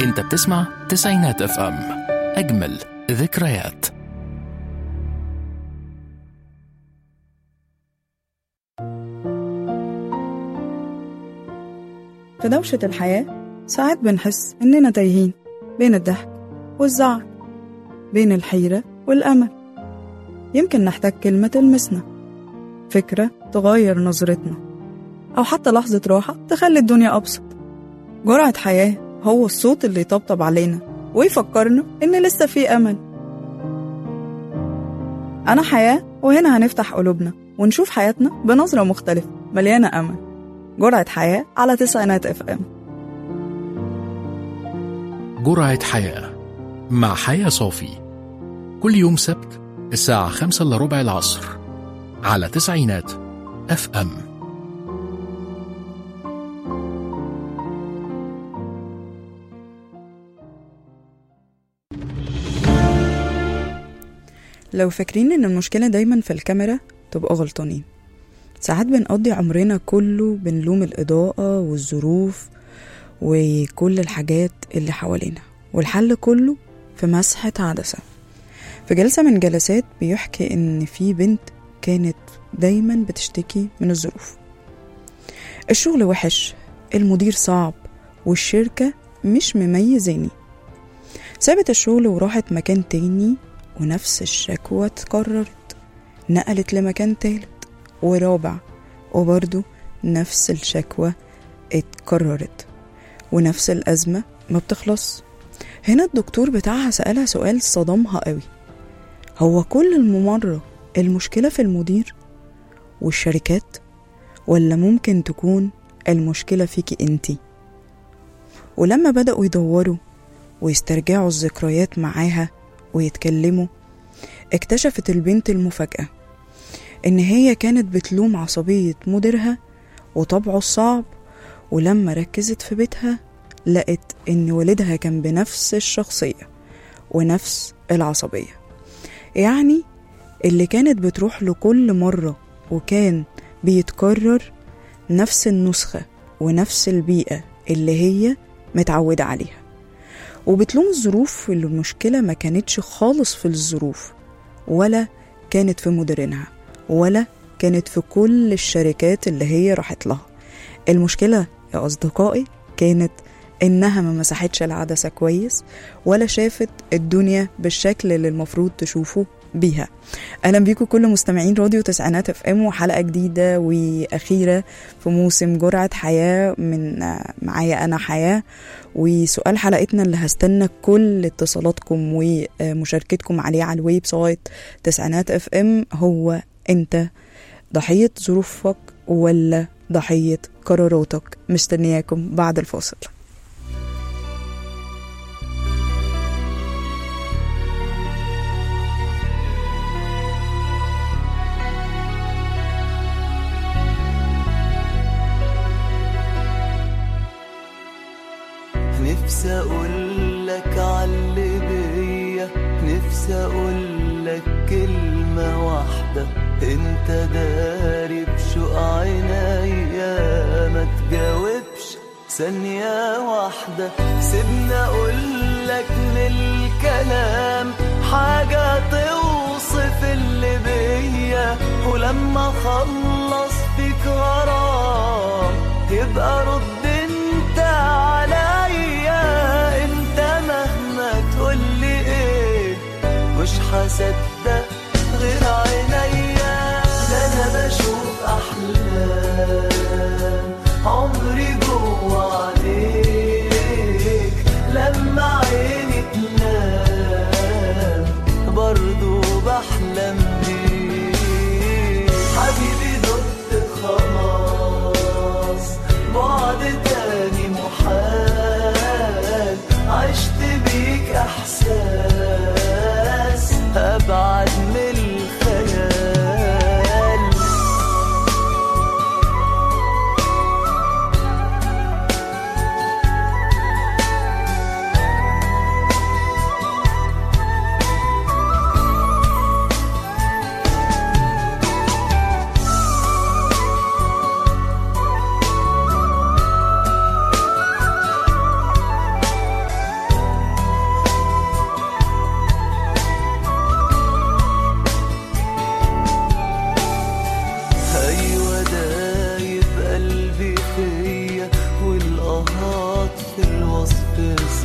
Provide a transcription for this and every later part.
انت بتسمع تسعينات اف ام اجمل ذكريات في دوشة الحياة ساعات بنحس إننا تايهين بين الضحك والزعل بين الحيرة والأمل يمكن نحتاج كلمة تلمسنا فكرة تغير نظرتنا أو حتى لحظة راحة تخلي الدنيا أبسط جرعة حياة هو الصوت اللي يطبطب علينا ويفكرنا إن لسه في أمل أنا حياة وهنا هنفتح قلوبنا ونشوف حياتنا بنظرة مختلفة مليانة أمل جرعة حياة على تسعينات اف ام جرعة حياة مع حياة صافي كل يوم سبت الساعة خمسة إلا ربع العصر على تسعينات اف ام لو فاكرين ان المشكلة دايما في الكاميرا تبقى غلطانين ساعات بنقضي عمرنا كله بنلوم الإضاءة والظروف وكل الحاجات اللي حوالينا والحل كله في مسحة عدسة في جلسة من جلسات بيحكي إن في بنت كانت دايما بتشتكي من الظروف الشغل وحش المدير صعب والشركة مش مميزاني سابت الشغل وراحت مكان تاني ونفس الشكوى اتكررت نقلت لمكان تالت ورابع وبرضه نفس الشكوى اتكررت ونفس الأزمة ما بتخلص هنا الدكتور بتاعها سألها سؤال صدمها قوي هو كل الممرة المشكلة في المدير والشركات ولا ممكن تكون المشكلة فيكي انتي ولما بدأوا يدوروا ويسترجعوا الذكريات معاها ويتكلموا اكتشفت البنت المفاجأة إن هي كانت بتلوم عصبية مديرها وطبعه الصعب ولما ركزت في بيتها لقت إن والدها كان بنفس الشخصية ونفس العصبية يعني اللي كانت بتروح له كل مرة وكان بيتكرر نفس النسخة ونفس البيئة اللي هي متعودة عليها وبتلوم الظروف اللي المشكلة ما كانتش خالص في الظروف ولا كانت في مديرينها ولا كانت في كل الشركات اللي هي راحت لها المشكلة يا أصدقائي كانت إنها ما مسحتش العدسة كويس ولا شافت الدنيا بالشكل اللي المفروض تشوفه بيها اهلا بيكم كل مستمعين راديو تسعينات اف ام وحلقه جديده واخيره في موسم جرعه حياه من معايا انا حياه وسؤال حلقتنا اللي هستنى كل اتصالاتكم ومشاركتكم عليه على الويب سايت تسعينات اف ام هو انت ضحيه ظروفك ولا ضحيه قراراتك مستنياكم بعد الفاصل نفسي اقول لك عاللي بيا نفسي اقول لك كلمة واحدة انت داري بشوق عينيا ما تجاوبش ثانية واحدة سيبني اقول لك من الكلام حاجة توصف اللي بيا ولما اخلص فيك غرام يبقى رد انت عليا انت مهما تقولي ايه مش هصدق غير عينيا ده انا بشوف احلام عمري جوا عليك لما عيني تنام برضو بحلم بيك حبيبي دقت خلاص بعد تاني محال عشت بيك احساس ابعد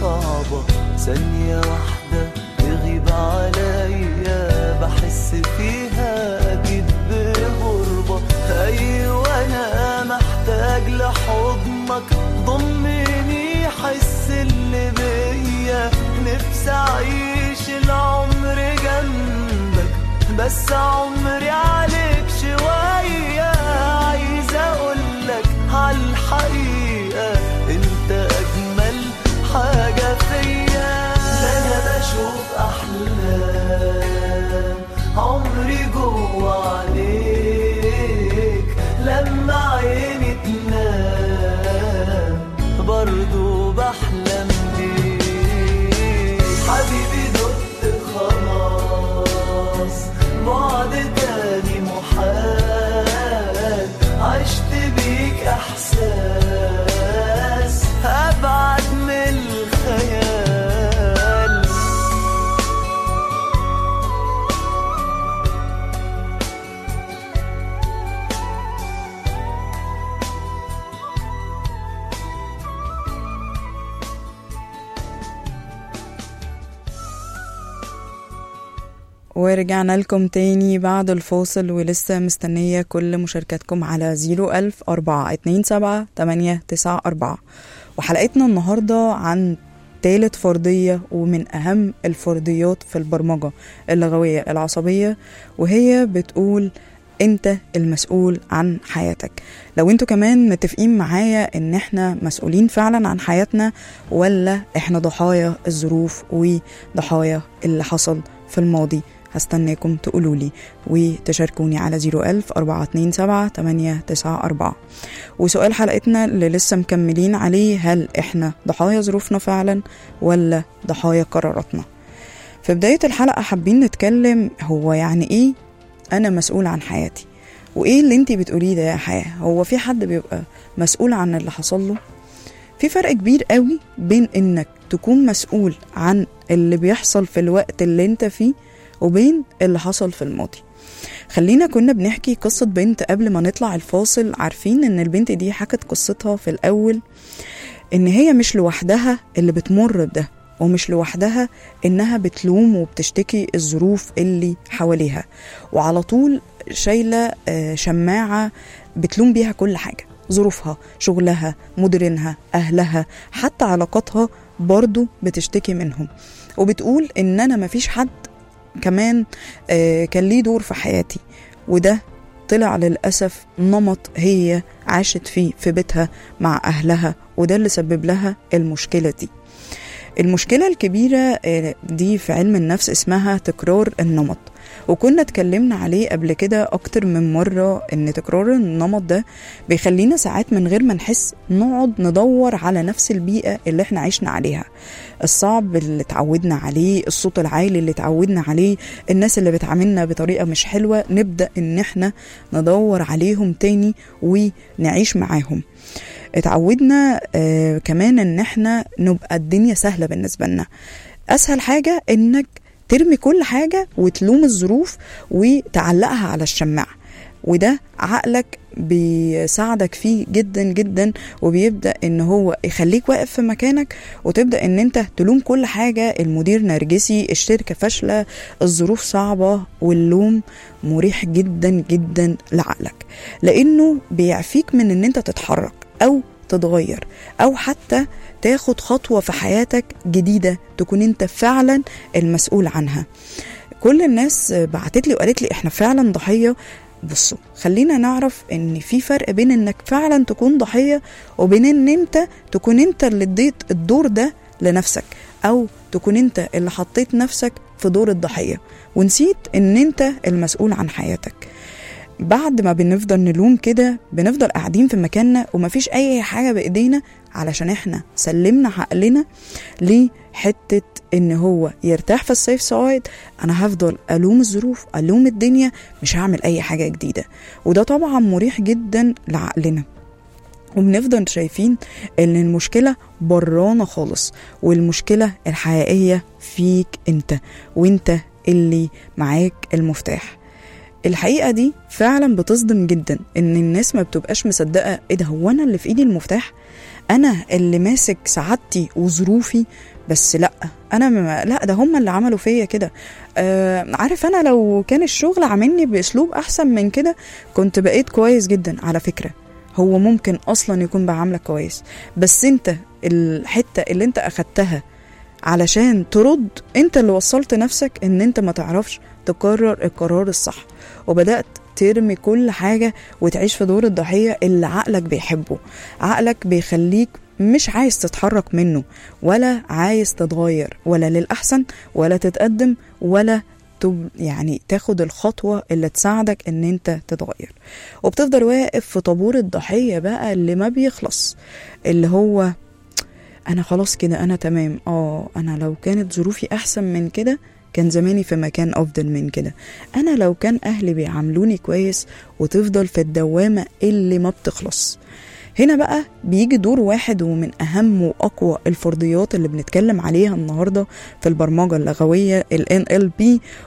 صعبة ثانية واحدة تغيب عليا بحس فيها أكيد بغربة أيوة أنا محتاج لحضنك ضمني حس اللي بيا نفسي أعيش العمر جنبك بس عمري عليك شوية عايز أقولك عالحقيقة أنت أجمل حاجة فيا لا أنا بشوف أحلام عمري جوا عليك لما عيني تنام برضو بحلم بيك حبيبي دقت خلاص بعد تاني محال عشت بيك احساس ابعد من الخيال ورجعنا لكم تاني بعد الفاصل ولسه مستنية كل مشاركاتكم على 01000 427 894 وحلقتنا النهاردة عن تالت فرضية ومن أهم الفرضيات في البرمجة اللغوية العصبية وهي بتقول انت المسؤول عن حياتك لو انتوا كمان متفقين معايا ان احنا مسؤولين فعلا عن حياتنا ولا احنا ضحايا الظروف وضحايا اللي حصل في الماضي هستناكم تقولوا لي وتشاركوني على 01000 427 894 وسؤال حلقتنا اللي لسه مكملين عليه هل احنا ضحايا ظروفنا فعلا ولا ضحايا قراراتنا في بداية الحلقة حابين نتكلم هو يعني ايه انا مسؤول عن حياتي وايه اللي انتي بتقوليه ده يا حياة هو في حد بيبقى مسؤول عن اللي حصل له في فرق كبير قوي بين انك تكون مسؤول عن اللي بيحصل في الوقت اللي انت فيه وبين اللي حصل في الماضي خلينا كنا بنحكي قصة بنت قبل ما نطلع الفاصل عارفين ان البنت دي حكت قصتها في الاول ان هي مش لوحدها اللي بتمر بده ومش لوحدها انها بتلوم وبتشتكي الظروف اللي حواليها وعلى طول شايله آه، شماعه بتلوم بيها كل حاجه ظروفها شغلها مديرينها اهلها حتى علاقاتها برضو بتشتكي منهم وبتقول ان انا مفيش حد كمان آه، كان ليه دور في حياتي وده طلع للأسف نمط هي عاشت فيه في بيتها مع أهلها وده اللي سبب لها المشكلة دي المشكلة الكبيرة آه، دي في علم النفس اسمها تكرار النمط وكنا اتكلمنا عليه قبل كده أكتر من مرة إن تكرار النمط ده بيخلينا ساعات من غير ما نحس نقعد ندور على نفس البيئة اللي احنا عشنا عليها الصعب اللي اتعودنا عليه الصوت العالي اللي اتعودنا عليه الناس اللي بتعاملنا بطريقة مش حلوة نبدأ إن احنا ندور عليهم تاني ونعيش معاهم اتعودنا آه كمان ان احنا نبقى الدنيا سهلة بالنسبة لنا اسهل حاجة انك ترمي كل حاجة وتلوم الظروف وتعلقها على الشماعة وده عقلك بيساعدك فيه جدا جدا وبيبدا ان هو يخليك واقف في مكانك وتبدا ان انت تلوم كل حاجه المدير نرجسي الشركه فاشله الظروف صعبه واللوم مريح جدا جدا لعقلك لانه بيعفيك من ان انت تتحرك او تتغير او حتى تاخد خطوه في حياتك جديده تكون انت فعلا المسؤول عنها كل الناس بعتت لي وقالت لي احنا فعلا ضحيه بصوا خلينا نعرف ان في فرق بين انك فعلا تكون ضحيه وبين ان انت تكون انت اللي اديت الدور ده لنفسك او تكون انت اللي حطيت نفسك في دور الضحيه ونسيت ان انت المسؤول عن حياتك بعد ما بنفضل نلوم كده بنفضل قاعدين في مكاننا ومفيش اي حاجه بايدينا علشان احنا سلمنا عقلنا لحته ان هو يرتاح في السيف سايد انا هفضل الوم الظروف الوم الدنيا مش هعمل اي حاجه جديده وده طبعا مريح جدا لعقلنا وبنفضل شايفين ان المشكله برانا خالص والمشكله الحقيقيه فيك انت وانت اللي معاك المفتاح الحقيقة دي فعلا بتصدم جدا ان الناس ما بتبقاش مصدقة ايه ده هو انا اللي في ايدي المفتاح انا اللي ماسك سعادتي وظروفي بس لا انا ما لا ده هم اللي عملوا فيا كده آه عارف انا لو كان الشغل عاملني باسلوب احسن من كده كنت بقيت كويس جدا على فكره هو ممكن اصلا يكون بعاملك كويس بس انت الحته اللي انت اخدتها علشان ترد انت اللي وصلت نفسك ان انت ما تعرفش تقرر القرار الصح وبدات ترمي كل حاجة وتعيش في دور الضحية اللي عقلك بيحبه عقلك بيخليك مش عايز تتحرك منه ولا عايز تتغير ولا للأحسن ولا تتقدم ولا تب يعني تاخد الخطوة اللي تساعدك ان انت تتغير وبتفضل واقف في طابور الضحية بقى اللي ما بيخلص اللي هو انا خلاص كده انا تمام اه انا لو كانت ظروفي احسن من كده كان زماني في مكان افضل من كده انا لو كان اهلي بيعاملوني كويس وتفضل في الدوامة اللي ما بتخلص هنا بقى بيجي دور واحد ومن أهم وأقوى الفرضيات اللي بنتكلم عليها النهاردة في البرمجة اللغوية ال NLP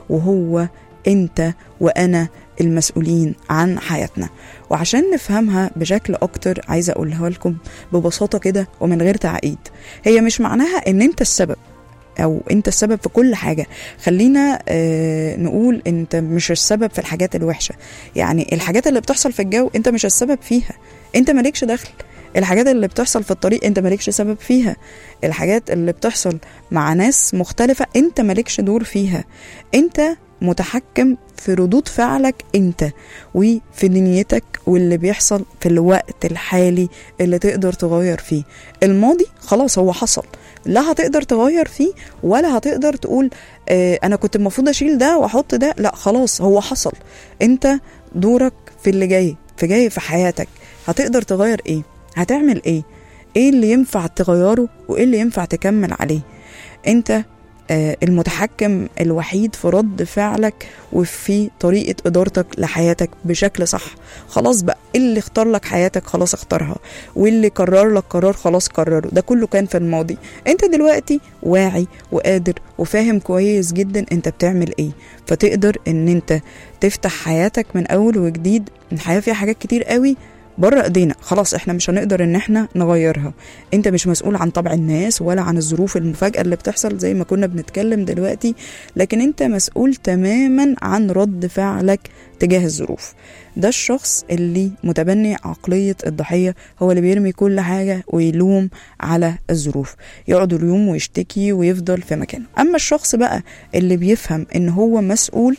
وهو أنت وأنا المسؤولين عن حياتنا وعشان نفهمها بشكل أكتر عايزة أقولها لكم ببساطة كده ومن غير تعقيد هي مش معناها أن أنت السبب او انت السبب في كل حاجه خلينا آه نقول انت مش السبب في الحاجات الوحشه يعني الحاجات اللي بتحصل في الجو انت مش السبب فيها انت مالكش دخل الحاجات اللي بتحصل في الطريق انت مالكش سبب فيها الحاجات اللي بتحصل مع ناس مختلفة انت مالكش دور فيها انت متحكم في ردود فعلك انت وفي دنيتك واللي بيحصل في الوقت الحالي اللي تقدر تغير فيه الماضي خلاص هو حصل لا هتقدر تغير فيه ولا هتقدر تقول اه انا كنت المفروض اشيل ده واحط ده لا خلاص هو حصل انت دورك في اللي جاي في جاي في حياتك هتقدر تغير ايه هتعمل ايه ايه اللي ينفع تغيره وايه اللي ينفع تكمل عليه انت آه المتحكم الوحيد في رد فعلك وفي طريقة إدارتك لحياتك بشكل صح خلاص بقى اللي اختار لك حياتك خلاص اختارها واللي قرر لك قرار خلاص قرره ده كله كان في الماضي انت دلوقتي واعي وقادر وفاهم كويس جدا انت بتعمل ايه فتقدر ان انت تفتح حياتك من اول وجديد الحياة فيها حاجات كتير قوي بره ايدينا خلاص احنا مش هنقدر ان احنا نغيرها انت مش مسؤول عن طبع الناس ولا عن الظروف المفاجئه اللي بتحصل زي ما كنا بنتكلم دلوقتي لكن انت مسؤول تماما عن رد فعلك تجاه الظروف ده الشخص اللي متبني عقلية الضحية هو اللي بيرمي كل حاجة ويلوم على الظروف يقعد اليوم ويشتكي ويفضل في مكانه أما الشخص بقى اللي بيفهم إن هو مسؤول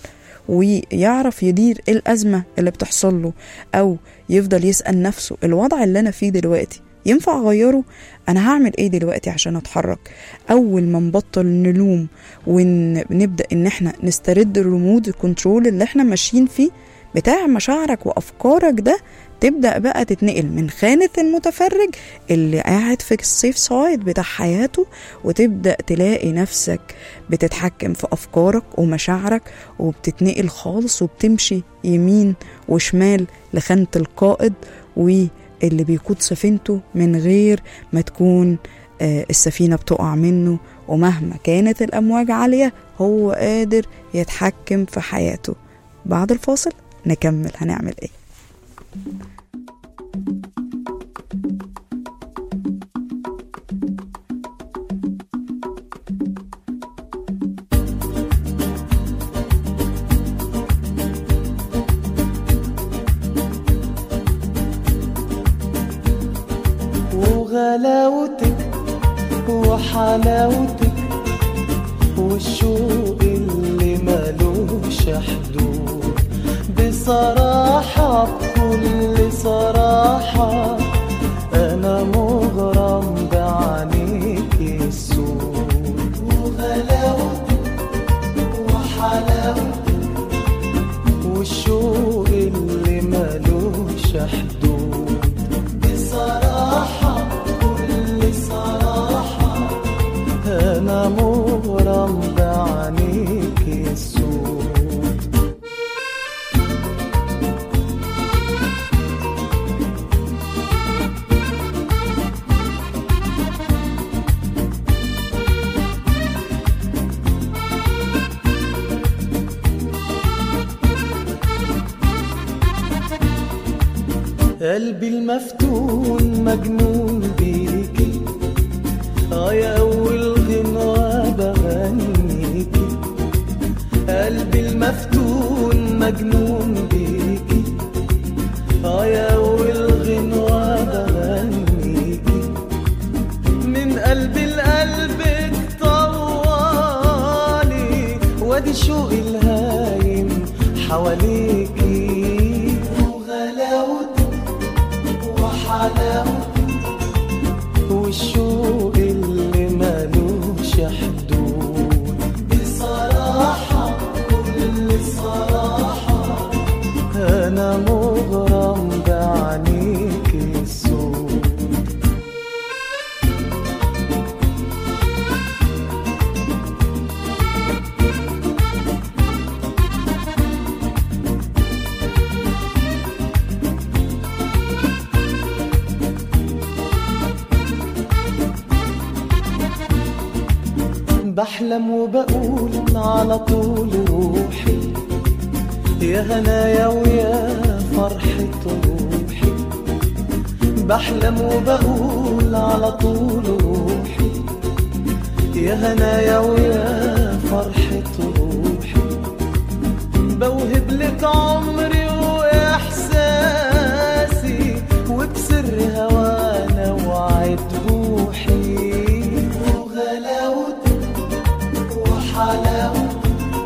ويعرف يدير الأزمة اللي بتحصل له أو يفضل يسأل نفسه الوضع اللي أنا فيه دلوقتي ينفع أغيره أنا هعمل إيه دلوقتي عشان أتحرك أول ما نبطل نلوم ونبدأ إن إحنا نسترد الريموت الكنترول اللي إحنا ماشيين فيه بتاع مشاعرك وأفكارك ده تبدأ بقى تتنقل من خانة المتفرج اللي قاعد في السيف سايد بتاع حياته وتبدأ تلاقي نفسك بتتحكم في أفكارك ومشاعرك وبتتنقل خالص وبتمشي يمين وشمال لخانة القائد واللي بيقود سفينته من غير ما تكون آه السفينة بتقع منه ومهما كانت الأمواج عالية هو قادر يتحكم في حياته بعد الفاصل نكمل هنعمل ايه وغلاوتك وحلاوتك والشوق اللي ملوش حدود بصراحة بكل صراحة أنا مغرم بعينيك السود وغلاوتك وحلاوتك والشوق اللي ملوش حدود بصراحة بكل صراحة أنا مغرم بعينيك السود قلبي المفتون مجنون بيكي اه يا اول غنوة بغنيكي قلبي المفتون مجنون بيكي اه يا اول غنوة بغنيكي من قلبي لقلبك طوالي وادي شوقي الهايم حواليكي وغلاوتك وحلاوتك والشوق اللي مالوش حدود بصراحة كل صراحة أنا مغرم بعينيك السود بحلم وبقول على طول روحي يا هنايا ويا فرحة روحي بحلم وبقول على طول روحي يا هنايا ويا فرحة روحي بوهب لك عمري وإحساسي وبسر هوانا وعد روحي وغلاوتك وحلاوتك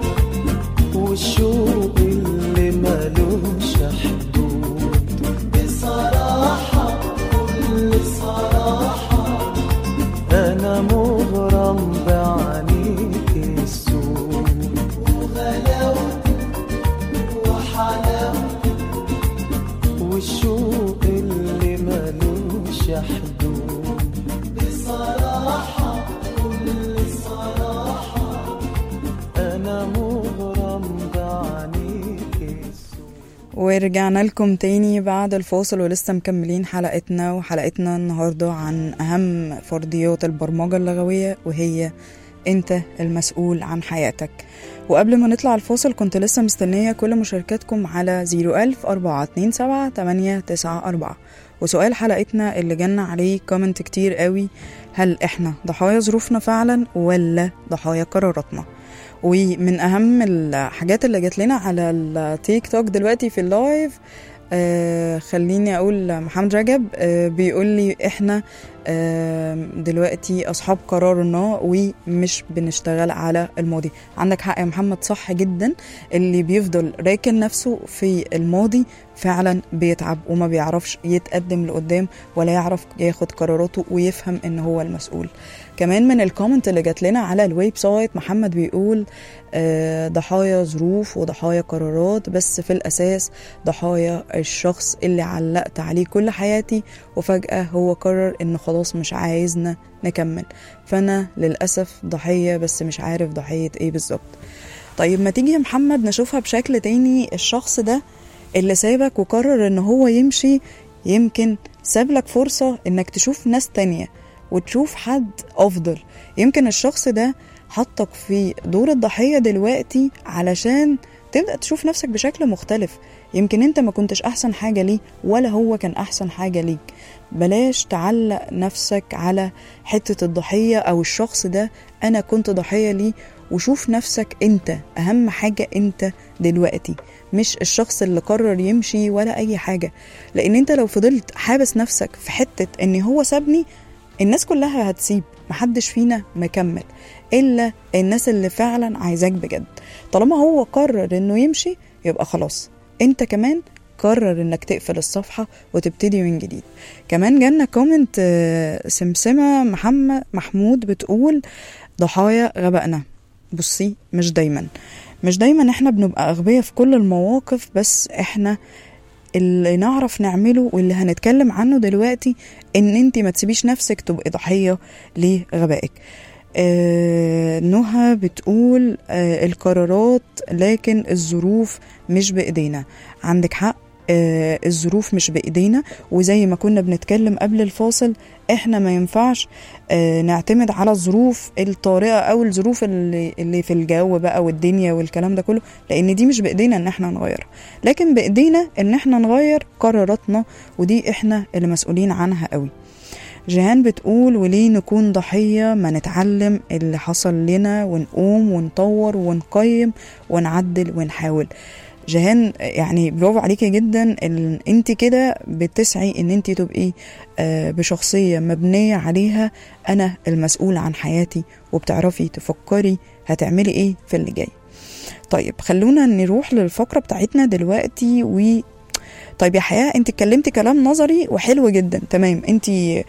والشوق اللي مالوش حدود بصراحة كل صراحة أنا مغرم بعينيك السود وغلاوتك وحلاوتك والشوق اللي مالوش حدود بصراحة كل صراحة أنا مغرم بعينيك السود ورجعنا لكم تاني بعد الفاصل ولسه مكملين حلقتنا وحلقتنا النهاردة عن أهم فرضيات البرمجة اللغوية وهي أنت المسؤول عن حياتك وقبل ما نطلع الفاصل كنت لسه مستنية كل مشاركاتكم على 01000 427 894 وسؤال حلقتنا اللي جالنا عليه كومنت كتير قوي هل احنا ضحايا ظروفنا فعلا ولا ضحايا قراراتنا ومن اهم الحاجات اللي جات لنا على التيك توك دلوقتي في اللايف آه خليني اقول محمد رجب آه بيقول لي احنا آه دلوقتي اصحاب قرارنا ومش بنشتغل على الماضي عندك حق يا محمد صح جدا اللي بيفضل راكن نفسه في الماضي فعلا بيتعب وما بيعرفش يتقدم لقدام ولا يعرف ياخد قراراته ويفهم ان هو المسؤول كمان من الكومنت اللي جات لنا على الويب سايت محمد بيقول آه، ضحايا ظروف وضحايا قرارات بس في الأساس ضحايا الشخص اللي علقت عليه كل حياتي وفجأة هو قرر إنه خلاص مش عايزنا نكمل فأنا للأسف ضحية بس مش عارف ضحية إيه بالظبط طيب ما تيجي يا محمد نشوفها بشكل تاني الشخص ده اللي سابك وقرر إن هو يمشي يمكن ساب لك فرصة إنك تشوف ناس تانية وتشوف حد أفضل يمكن الشخص ده حطك في دور الضحية دلوقتي علشان تبدأ تشوف نفسك بشكل مختلف يمكن انت ما كنتش احسن حاجة ليه ولا هو كان احسن حاجة ليك بلاش تعلق نفسك على حتة الضحية او الشخص ده انا كنت ضحية ليه وشوف نفسك انت اهم حاجة انت دلوقتي مش الشخص اللي قرر يمشي ولا اي حاجة لان انت لو فضلت حابس نفسك في حتة ان هو سابني الناس كلها هتسيب محدش فينا مكمل الا الناس اللي فعلا عايزاك بجد طالما هو قرر انه يمشي يبقى خلاص انت كمان قرر انك تقفل الصفحة وتبتدي من جديد كمان جالنا كومنت آه، سمسمة محمد محمود بتقول ضحايا غبائنا بصي مش دايما مش دايما احنا بنبقى اغبياء في كل المواقف بس احنا اللي نعرف نعمله واللي هنتكلم عنه دلوقتي ان انت ما تسيبيش نفسك تبقي ضحية لغبائك آه نهى بتقول آه القرارات لكن الظروف مش بإيدينا عندك حق آه الظروف مش بايدينا وزي ما كنا بنتكلم قبل الفاصل احنا ما ينفعش آه نعتمد على الظروف الطارئه او الظروف اللي, اللي في الجو بقى والدنيا والكلام ده كله لان دي مش بايدينا ان احنا نغيرها لكن بايدينا ان احنا نغير قراراتنا ودي احنا اللي مسؤولين عنها قوي جيهان بتقول وليه نكون ضحية ما نتعلم اللي حصل لنا ونقوم ونطور ونقيم ونعدل ونحاول جيهان يعني برافو عليكي جدا ان انت كده بتسعي ان انت تبقي آه، بشخصية مبنية عليها انا المسؤول عن حياتي وبتعرفي تفكري هتعملي ايه في اللي جاي طيب خلونا نروح للفقرة بتاعتنا دلوقتي و طيب يا حياة انت اتكلمتي كلام نظري وحلو جدا تمام انت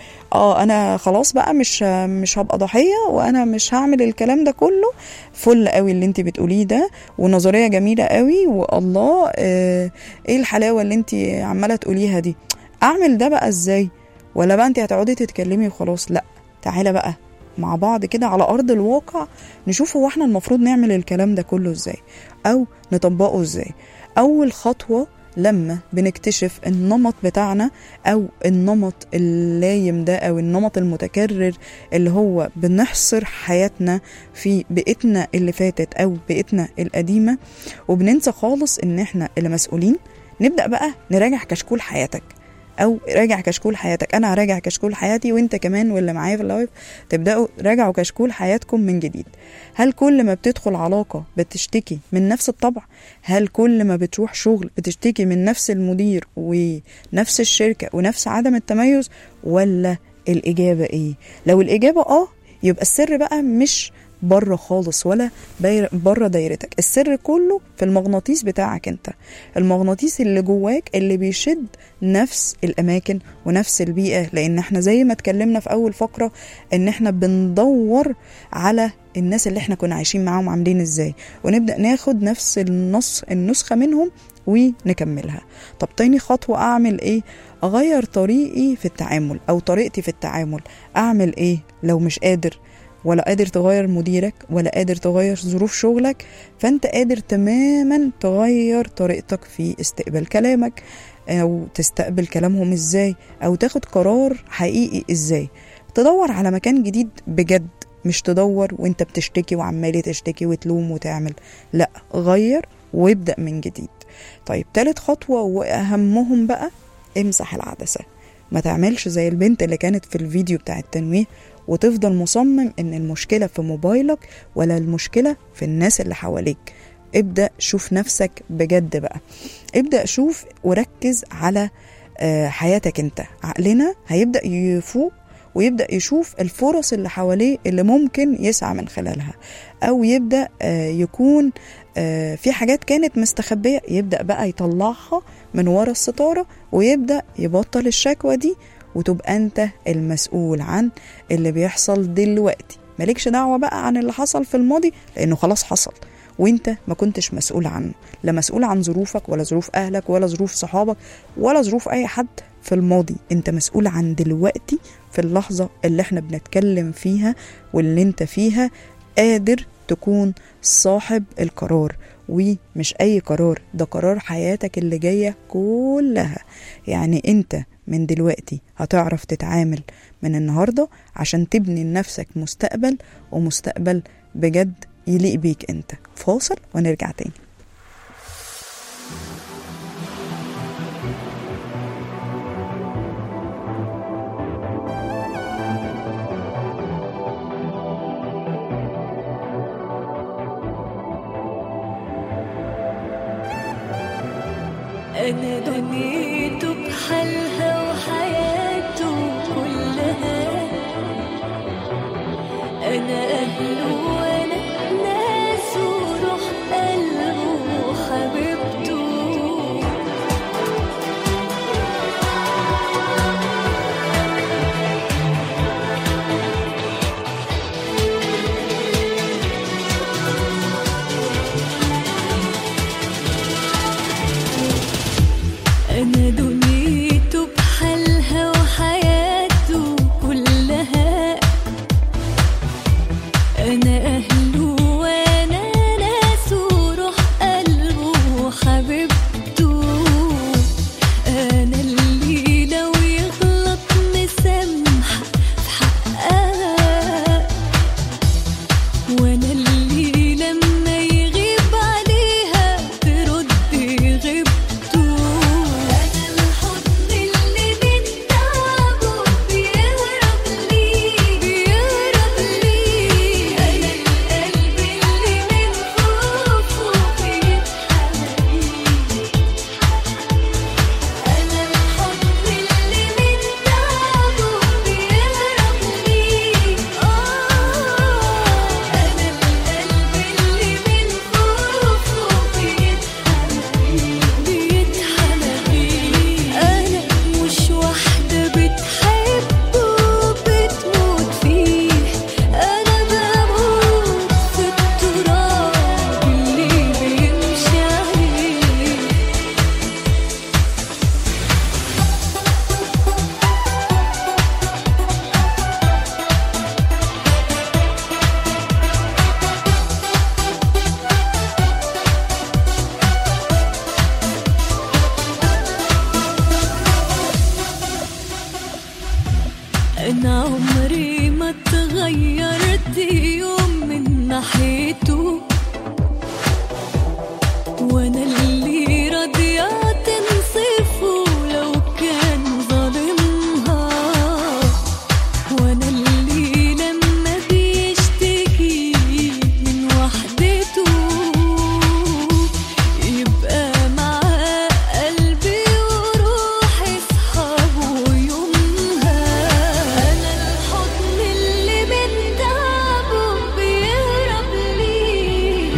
اه انا خلاص بقى مش مش هبقى ضحية وانا مش هعمل الكلام ده كله فل قوي اللي انت بتقوليه ده ونظرية جميلة قوي والله اه ايه الحلاوة اللي انت عمالة تقوليها دي اعمل ده بقى ازاي ولا بقى انت هتقعدي تتكلمي وخلاص لا تعالى بقى مع بعض كده على ارض الواقع نشوف هو احنا المفروض نعمل الكلام ده كله ازاي او نطبقه ازاي اول خطوه لما بنكتشف النمط بتاعنا او النمط اللايم ده او النمط المتكرر اللي هو بنحصر حياتنا في بيئتنا اللي فاتت او بيئتنا القديمه وبننسى خالص ان احنا اللي مسؤولين نبدا بقى نراجع كشكول حياتك او راجع كشكول حياتك انا هراجع كشكول حياتي وانت كمان واللي معايا في اللايف تبداوا راجعوا كشكول حياتكم من جديد هل كل ما بتدخل علاقه بتشتكي من نفس الطبع هل كل ما بتروح شغل بتشتكي من نفس المدير ونفس الشركه ونفس عدم التميز ولا الاجابه ايه لو الاجابه اه يبقى السر بقى مش بره خالص ولا بره دايرتك السر كله في المغناطيس بتاعك انت المغناطيس اللي جواك اللي بيشد نفس الاماكن ونفس البيئه لان احنا زي ما اتكلمنا في اول فقره ان احنا بندور على الناس اللي احنا كنا عايشين معاهم عاملين ازاي ونبدا ناخد نفس النص النسخه منهم ونكملها طب تاني خطوه اعمل ايه اغير طريقي في التعامل او طريقتي في التعامل اعمل ايه لو مش قادر ولا قادر تغير مديرك ولا قادر تغير ظروف شغلك فانت قادر تماما تغير طريقتك في استقبال كلامك او تستقبل كلامهم ازاي او تاخد قرار حقيقي ازاي تدور على مكان جديد بجد مش تدور وانت بتشتكي وعمالي تشتكي وتلوم وتعمل لا غير وابدأ من جديد طيب تالت خطوة وأهمهم بقى امسح العدسة ما تعملش زي البنت اللي كانت في الفيديو بتاع التنويه وتفضل مصمم ان المشكلة في موبايلك ولا المشكلة في الناس اللي حواليك ابدأ شوف نفسك بجد بقى ابدأ شوف وركز على حياتك انت عقلنا هيبدأ يفوق ويبدأ يشوف الفرص اللي حواليه اللي ممكن يسعى من خلالها أو يبدأ يكون في حاجات كانت مستخبية يبدأ بقى يطلعها من ورا الستارة ويبدأ يبطل الشكوى دي وتبقى انت المسؤول عن اللي بيحصل دلوقتي مالكش دعوة بقى عن اللي حصل في الماضي لأنه خلاص حصل وانت ما كنتش مسؤول عنه لا مسؤول عن ظروفك ولا ظروف أهلك ولا ظروف صحابك ولا ظروف أي حد في الماضي انت مسؤول عن دلوقتي في اللحظة اللي احنا بنتكلم فيها واللي انت فيها قادر تكون صاحب القرار ومش أي قرار ده قرار حياتك اللي جاية كلها يعني انت من دلوقتي هتعرف تتعامل من النهارده عشان تبني لنفسك مستقبل ومستقبل بجد يليق بيك انت فاصل ونرجع تاني أنا دنيته بحالها وحياته كلها أنا أهله وأنا ناس وروح قلبه وحبيبته أنا دنيته أنا عمري ما تغيرت يوم من ناحيته وأنا اللي راضية تنصفه لو كان ظالمها وأنا اللي لما بيشتكي من وحدته يبقى معاه قلبي وروحي صحابه يومها أنا الحضن اللي من تعبه بيهرب ليه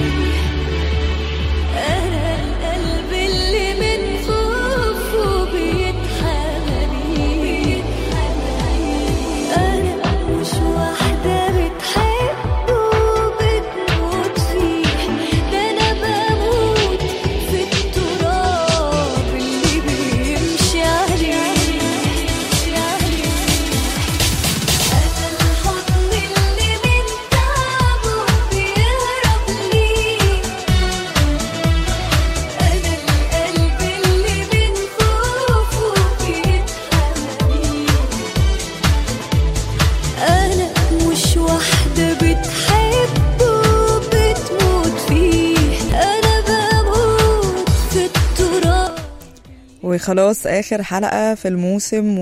أنا القلب اللي من خوفه بيتحملي أنا مش واحدة بتحبه وبتموت فيه ده أنا بموت في التراب اللي بيمشي عليه أنا الحضن اللي من تعبه بيهرب ليه أنا القلب اللي من خوفه بيتحملي أنا مش واحدة بتحبه بتموت فيه أنا بموت في التراب وخلاص اخر حلقه في الموسم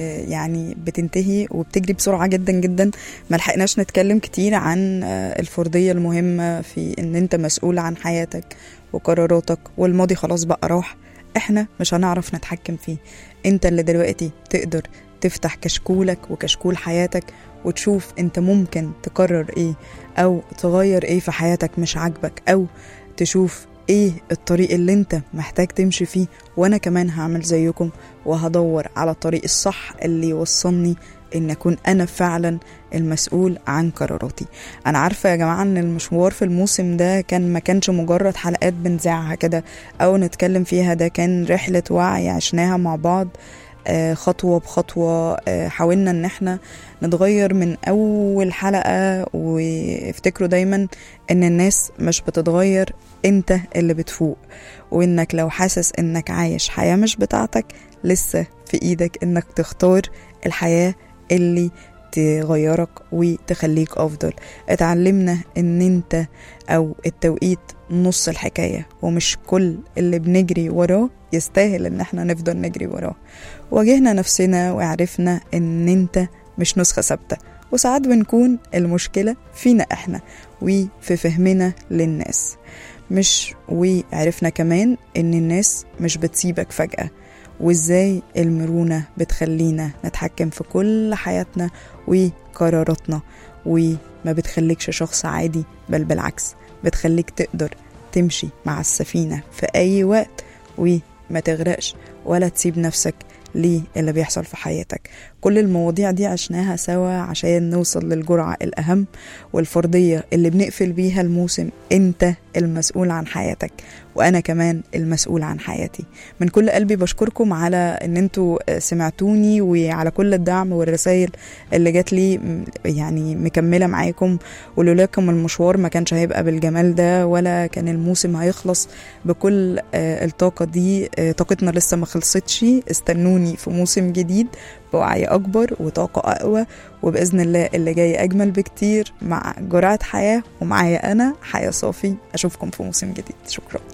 ويعني بتنتهي وبتجري بسرعه جدا جدا ما لحقناش نتكلم كتير عن آه، الفرديه المهمه في ان انت مسؤول عن حياتك وقراراتك والماضي خلاص بقى راح احنا مش هنعرف نتحكم فيه انت اللي دلوقتي تقدر تفتح كشكولك وكشكول حياتك وتشوف انت ممكن تقرر ايه او تغير ايه في حياتك مش عاجبك او تشوف ايه الطريق اللي انت محتاج تمشي فيه وانا كمان هعمل زيكم وهدور على الطريق الصح اللي يوصلني ان اكون انا فعلا المسؤول عن قراراتي انا عارفه يا جماعه ان المشوار في الموسم ده كان ما كانش مجرد حلقات بنذاعها كده او نتكلم فيها ده كان رحله وعي عشناها مع بعض آه، خطوه بخطوه آه، حاولنا ان احنا نتغير من اول حلقه وافتكروا دايما ان الناس مش بتتغير انت اللي بتفوق وانك لو حاسس انك عايش حياه مش بتاعتك لسه في ايدك انك تختار الحياه اللي تغيرك وتخليك افضل اتعلمنا ان انت او التوقيت نص الحكايه ومش كل اللي بنجري وراه يستاهل ان احنا نفضل نجري وراه واجهنا نفسنا وعرفنا ان انت مش نسخه ثابته وساعات بنكون المشكله فينا احنا وفي فهمنا للناس مش وعرفنا كمان ان الناس مش بتسيبك فجأة وازاي المرونة بتخلينا نتحكم في كل حياتنا وقراراتنا وما بتخليكش شخص عادي بل بالعكس بتخليك تقدر تمشي مع السفينة في أي وقت وما تغرقش ولا تسيب نفسك للي بيحصل في حياتك كل المواضيع دي عشناها سوا عشان نوصل للجرعة الأهم والفردية اللي بنقفل بيها الموسم انت المسؤول عن حياتك وانا كمان المسؤول عن حياتي من كل قلبي بشكركم على ان انتوا سمعتوني وعلى كل الدعم والرسائل اللي جات لي م- يعني مكمله معاكم ولولاكم المشوار ما كانش هيبقى بالجمال ده ولا كان الموسم هيخلص بكل آه، الطاقه دي آه، طاقتنا لسه ما خلصتش استنوني في موسم جديد بوعي اكبر وطاقه اقوى وباذن الله اللي جاي اجمل بكتير مع جرعه حياه ومعايا انا حياه صافي اشوفكم في موسم جديد شكرا